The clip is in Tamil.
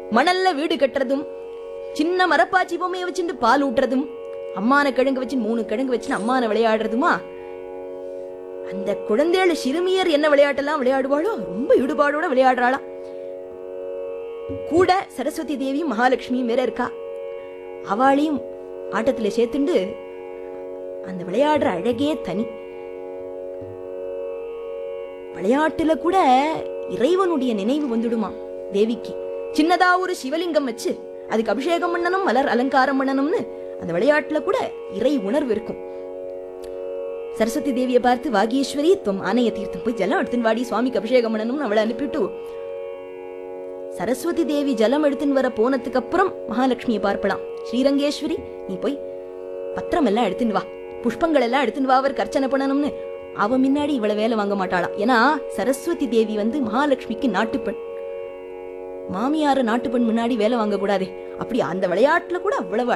மணல்ல வீடு கட்டுறதும் சின்ன மரப்பாச்சி பொம்மையை வச்சுட்டு பால் ஊட்டுறதும் அம்மான கிழங்கு வச்சு மூணு கிழங்கு வச்சு அம்மான விளையாடுறதுமா அந்த குழந்தைகள சிறுமியர் என்ன விளையாட்டெல்லாம் விளையாடுவாளோ ரொம்ப ஈடுபாடோட விளையாடுறாளாம் கூட சரஸ்வதி தேவியும் மகாலட்சுமியும் வேற இருக்கா அவளையும் ஆட்டத்துல சேர்த்துண்டு அந்த விளையாடுற அழகே தனி விளையாட்டுல கூட இறைவனுடைய நினைவு வந்துடுமா தேவிக்கு சின்னதா ஒரு சிவலிங்கம் வச்சு அதுக்கு அபிஷேகம் பண்ணணும் மலர் அலங்காரம் பண்ணணும்னு அந்த விளையாட்டுல கூட இறை உணர்வு இருக்கும் சரஸ்வதி தேவியை பார்த்து வாகீஸ்வரி துவம் ஆனைய தீர்த்தம் போய் ஜலம் எடுத்துன்னு வாடி சுவாமிக்கு அபிஷேகம் பண்ணணும்னு அவளை அனுப்பிட்டு சரஸ்வதி தேவி ஜலம் எடுத்துன்னு வர போனதுக்கு அப்புறம் மகாலட்சுமியை பார்ப்பலாம் ஸ்ரீரங்கேஸ்வரி நீ போய் பத்திரம் எல்லாம் எடுத்துன்னு வா புஷ்பங்கள் எல்லாம் எடுத்துன்னு வா அவர் கர்ச்சனை பண்ணணும்னு அவ முன்னாடி இவ்வளவு வேலை வாங்க மாட்டாளாம் ஏன்னா சரஸ்வதி தேவி வந்து மகாலட்சுமிக்கு நாட்டுப்பெண் மாமியார நாட்டுப்பெண் முன்னாடி வேலை வாங்க கூடாதே அப்படி அந்த விளையாட்டுல கூட அவ்வளவு